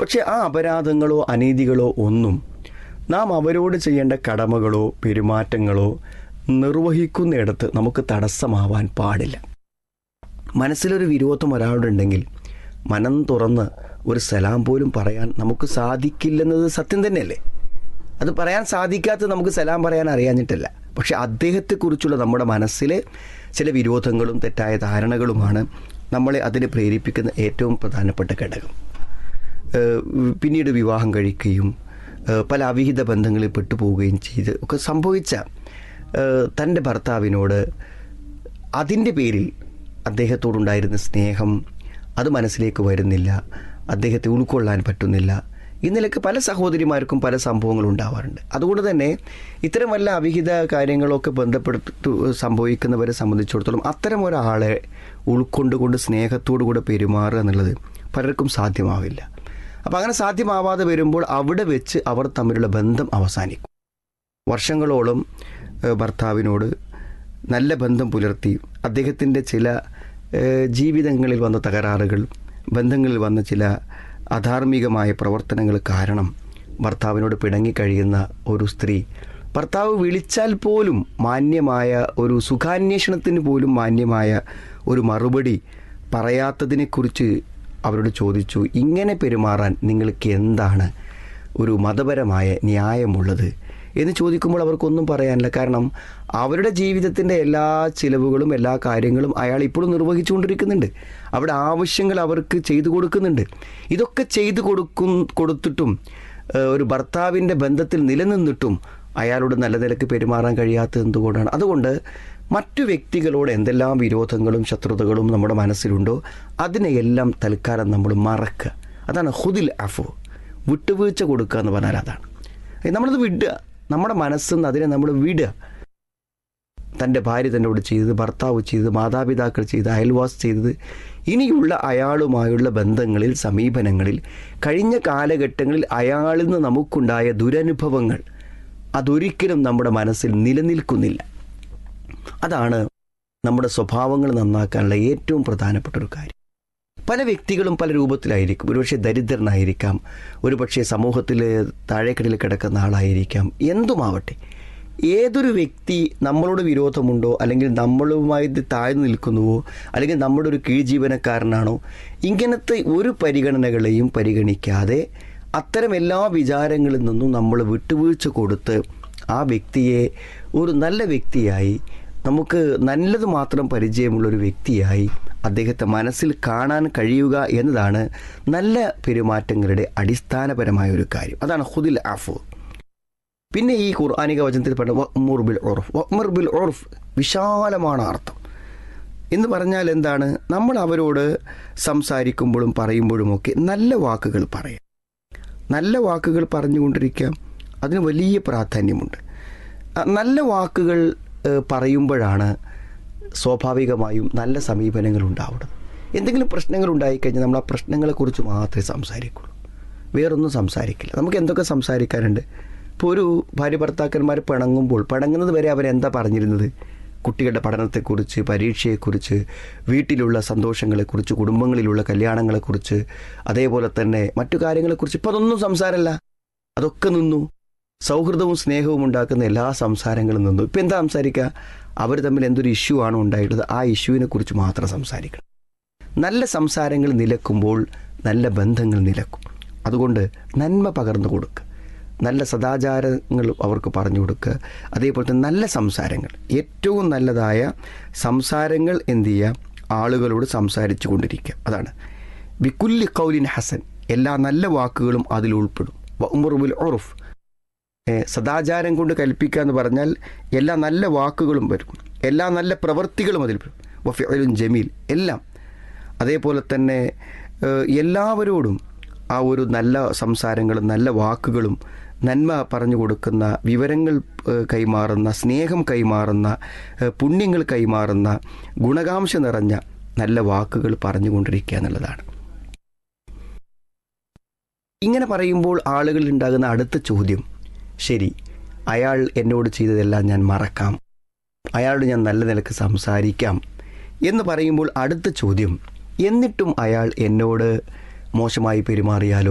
പക്ഷേ ആ അപരാധങ്ങളോ അനീതികളോ ഒന്നും നാം അവരോട് ചെയ്യേണ്ട കടമകളോ പെരുമാറ്റങ്ങളോ നിർവഹിക്കുന്നിടത്ത് നമുക്ക് തടസ്സമാവാൻ പാടില്ല മനസ്സിലൊരു വിരോധം ഒരാളുണ്ടെങ്കിൽ മനം തുറന്ന് ഒരു സലാം പോലും പറയാൻ നമുക്ക് സാധിക്കില്ലെന്നത് സത്യം തന്നെയല്ലേ അത് പറയാൻ സാധിക്കാത്തത് നമുക്ക് സലാം പറയാൻ അറിയാഞ്ഞിട്ടല്ല പക്ഷെ അദ്ദേഹത്തെക്കുറിച്ചുള്ള നമ്മുടെ മനസ്സിലെ ചില വിരോധങ്ങളും തെറ്റായ ധാരണകളുമാണ് നമ്മളെ അതിന് പ്രേരിപ്പിക്കുന്ന ഏറ്റവും പ്രധാനപ്പെട്ട ഘടകം ഏഹ് പിന്നീട് വിവാഹം കഴിക്കുകയും ഏഹ് പല അവിഹിത ബന്ധങ്ങളിൽ പെട്ടുപോവുകയും ചെയ്ത് ഒക്കെ സംഭവിച്ച ഏഹ് തൻ്റെ ഭർത്താവിനോട് അതിൻ്റെ പേരിൽ അദ്ദേഹത്തോടുണ്ടായിരുന്ന സ്നേഹം അത് മനസ്സിലേക്ക് വരുന്നില്ല അദ്ദേഹത്തെ ഉൾക്കൊള്ളാൻ പറ്റുന്നില്ല ഇന്നലൊക്കെ പല സഹോദരിമാർക്കും പല സംഭവങ്ങളും ഉണ്ടാവാറുണ്ട് അതുകൊണ്ട് തന്നെ ഇത്തരം വല്ല അവിഹിത കാര്യങ്ങളൊക്കെ ബന്ധപ്പെടുത്തു സംഭവിക്കുന്നവരെ സംബന്ധിച്ചിടത്തോളം അത്തരം ഒരാളെ ഉൾക്കൊണ്ടുകൊണ്ട് സ്നേഹത്തോടു കൂടെ പെരുമാറുക എന്നുള്ളത് പലർക്കും സാധ്യമാവില്ല അപ്പം അങ്ങനെ സാധ്യമാവാതെ വരുമ്പോൾ അവിടെ വെച്ച് അവർ തമ്മിലുള്ള ബന്ധം അവസാനിക്കും വർഷങ്ങളോളം ഏഹ്, ഭർത്താവിനോട് നല്ല ബന്ധം പുലർത്തി അദ്ദേഹത്തിൻ്റെ ചില ഏഹ്, ജീവിതങ്ങളിൽ വന്ന തകരാറുകൾ ബന്ധങ്ങളിൽ വന്ന ചില അധാർമികമായ പ്രവർത്തനങ്ങൾ കാരണം ഭർത്താവിനോട് പിണങ്ങിക്കഴിയുന്ന ഒരു സ്ത്രീ ഭർത്താവ് വിളിച്ചാൽ പോലും മാന്യമായ ഒരു സുഖാന്വേഷണത്തിന് പോലും മാന്യമായ ഒരു മറുപടി പറയാത്തതിനെക്കുറിച്ച് അവരോട് ചോദിച്ചു ഇങ്ങനെ പെരുമാറാൻ നിങ്ങൾക്ക് എന്താണ് ഒരു മതപരമായ ന്യായമുള്ളത് എന്ന് ചോദിക്കുമ്പോൾ അവർക്കൊന്നും പറയാനില്ല കാരണം അവരുടെ ജീവിതത്തിൻ്റെ എല്ലാ ചിലവുകളും എല്ലാ കാര്യങ്ങളും അയാൾ ഇപ്പോഴും നിർവഹിച്ചുകൊണ്ടിരിക്കുന്നുണ്ട് അവിടെ ആവശ്യങ്ങൾ അവർക്ക് ചെയ്തു കൊടുക്കുന്നുണ്ട് ഇതൊക്കെ ചെയ്തു കൊടുക്കും കൊടുത്തിട്ടും ഏഹ്, ഒരു ഭർത്താവിൻ്റെ ബന്ധത്തിൽ നിലനിന്നിട്ടും അയാളോട് നല്ല നിലക്ക് പെരുമാറാൻ കഴിയാത്തത് എന്തുകൊണ്ടാണ് അതുകൊണ്ട് മറ്റു വ്യക്തികളോട് എന്തെല്ലാം വിരോധങ്ങളും ശത്രുതകളും നമ്മുടെ മനസ്സിലുണ്ടോ അതിനെയെല്ലാം തൽക്കാലം നമ്മൾ മറക്കുക അതാണ് ഹുദിൽ അഫു വിട്ടുവീഴ്ച കൊടുക്കുക എന്ന് പറഞ്ഞാൽ അതാണ് ഏ, നമ്മളത് വിടുക നമ്മുടെ മനസ്സിന്ന് അതിനെ നമ്മൾ വിടുക തൻ്റെ ഭാര്യ തന്നോട് ചെയ്തത് ഭർത്താവ് ചെയ്തത് മാതാപിതാക്കൾ ചെയ്തത് അയൽവാസ് ചെയ്തത് ഇനിയുള്ള അയാളുമായുള്ള ബന്ധങ്ങളിൽ സമീപനങ്ങളിൽ കഴിഞ്ഞ കാലഘട്ടങ്ങളിൽ അയാളിൽ നിന്ന് നമുക്കുണ്ടായ ദുരനുഭവങ്ങൾ അതൊരിക്കലും നമ്മുടെ മനസ്സിൽ നിലനിൽക്കുന്നില്ല അതാണ് നമ്മുടെ സ്വഭാവങ്ങൾ നന്നാക്കാനുള്ള ഏറ്റവും പ്രധാനപ്പെട്ട ഒരു കാര്യം പല വ്യക്തികളും പല രൂപത്തിലായിരിക്കും ഒരുപക്ഷെ ദരിദ്രനായിരിക്കാം ഒരുപക്ഷെ സമൂഹത്തിൽ താഴേക്കടയിൽ കിടക്കുന്ന ആളായിരിക്കാം എന്തുമാവട്ടെ ഏതൊരു വ്യക്തി നമ്മളോട് വിരോധമുണ്ടോ അല്ലെങ്കിൽ നമ്മളുമായി താഴ്ന്നു നിൽക്കുന്നുവോ അല്ലെങ്കിൽ നമ്മുടെ ഒരു കീഴ് ജീവനക്കാരനാണോ ഇങ്ങനത്തെ ഒരു പരിഗണനകളെയും പരിഗണിക്കാതെ അത്തരം എല്ലാ വിചാരങ്ങളിൽ നിന്നും നമ്മൾ വിട്ടുവീഴ്ച കൊടുത്ത് ആ വ്യക്തിയെ ഒരു നല്ല വ്യക്തിയായി നമുക്ക് നല്ലത് മാത്രം പരിചയമുള്ള ഒരു വ്യക്തിയായി അദ്ദേഹത്തെ മനസ്സിൽ കാണാൻ കഴിയുക എന്നതാണ് നല്ല പെരുമാറ്റങ്ങളുടെ അടിസ്ഥാനപരമായ ഒരു കാര്യം അതാണ് ഹുദിൽ ആഫു പിന്നെ ഈ ഖുർആാനിക വചനത്തിൽ പറഞ്ഞ വഅ്മുർ ബിൽ ഉർഫ് വഅ്മുർ ബിൽ ഉർഫ് വിശാലമാണ് അർത്ഥം എന്ന് പറഞ്ഞാൽ എന്താണ് നമ്മൾ അവരോട് സംസാരിക്കുമ്പോഴും പറയുമ്പോഴുമൊക്കെ നല്ല വാക്കുകൾ പറയാം നല്ല വാക്കുകൾ പറഞ്ഞുകൊണ്ടിരിക്കാം അതിന് വലിയ പ്രാധാന്യമുണ്ട് ആ, നല്ല വാക്കുകൾ ഏഹ്, പറയുമ്പോഴാണ് സ്വാഭാവികമായും നല്ല സമീപനങ്ങൾ ഉണ്ടാവുന്നത് എന്തെങ്കിലും പ്രശ്നങ്ങൾ ഉണ്ടായിക്കഴിഞ്ഞാൽ നമ്മൾ ആ പ്രശ്നങ്ങളെക്കുറിച്ച് മാത്രമേ സംസാരിക്കുള്ളൂ വേറൊന്നും സംസാരിക്കില്ല നമുക്ക് എന്തൊക്കെ സംസാരിക്കാനുണ്ട് ഇപ്പോൾ ഒരു ഭാര്യ ഭർത്താക്കന്മാർ പിണങ്ങുമ്പോൾ പിണങ്ങുന്നത് വരെ അവരെന്താ പറഞ്ഞിരുന്നത് കുട്ടികളുടെ പഠനത്തെക്കുറിച്ച് പരീക്ഷയെക്കുറിച്ച് വീട്ടിലുള്ള സന്തോഷങ്ങളെക്കുറിച്ച് കുടുംബങ്ങളിലുള്ള കല്യാണങ്ങളെക്കുറിച്ച് അതേപോലെ തന്നെ മറ്റു കാര്യങ്ങളെക്കുറിച്ച് ഇപ്പോൾ അതൊന്നും സംസാരമല്ല അതൊക്കെ നിന്നു സൗഹൃദവും സ്നേഹവും ഉണ്ടാക്കുന്ന എല്ലാ സംസാരങ്ങളും നിന്നു ഇപ്പം എന്താ സംസാരിക്കുക അവർ തമ്മിൽ എന്തൊരു ഇഷ്യൂ ആണോ ഉണ്ടായിട്ടുള്ളത് ആ ഇഷ്യൂവിനെ കുറിച്ച് മാത്രം സംസാരിക്കണം നല്ല സംസാരങ്ങൾ നിലക്കുമ്പോൾ നല്ല ബന്ധങ്ങൾ നിലക്കും അതുകൊണ്ട് നന്മ പകർന്നു കൊടുക്കുക നല്ല സദാചാരങ്ങൾ അവർക്ക് പറഞ്ഞു കൊടുക്കുക അതേപോലെ തന്നെ നല്ല സംസാരങ്ങൾ ഏറ്റവും നല്ലതായ സംസാരങ്ങൾ എന്ത് ചെയ്യുക ആളുകളോട് സംസാരിച്ചു കൊണ്ടിരിക്കുക അതാണ് ബിക്കുല്ലി കൗലിൻ ഹസൻ എല്ലാ നല്ല വാക്കുകളും അതിൽ ഉൾപ്പെടും വഉമുറുബുൽ ഉറുഫ് ഏഹ് സദാചാരം കൊണ്ട് കൽപ്പിക്കുക എന്ന് പറഞ്ഞാൽ എല്ലാ നല്ല വാക്കുകളും വരും എല്ലാ നല്ല പ്രവൃത്തികളും അതിൽ വരും വഫിഅലുൻ ജമീൽ എല്ലാം അതേപോലെ തന്നെ ഏഹ് എല്ലാവരോടും ആ ഒരു നല്ല സംസാരങ്ങളും നല്ല വാക്കുകളും നന്മ പറഞ്ഞു കൊടുക്കുന്ന വിവരങ്ങൾ ഏഹ് കൈമാറുന്ന സ്നേഹം കൈമാറുന്ന ഏഹ് പുണ്യങ്ങൾ കൈമാറുന്ന ഗുണകാംശം നിറഞ്ഞ നല്ല വാക്കുകൾ പറഞ്ഞുകൊണ്ടിരിക്കുക എന്നുള്ളതാണ് ഇങ്ങനെ പറയുമ്പോൾ ആളുകളിൽ ഉണ്ടാകുന്ന അടുത്ത ചോദ്യം ശരി അയാൾ എന്നോട് ചെയ്തതെല്ലാം ഞാൻ മറക്കാം അയാളോട് ഞാൻ നല്ല നിലക്ക് സംസാരിക്കാം എന്ന് പറയുമ്പോൾ അടുത്ത ചോദ്യം എന്നിട്ടും അയാൾ എന്നോട് മോശമായി പെരുമാറിയാലോ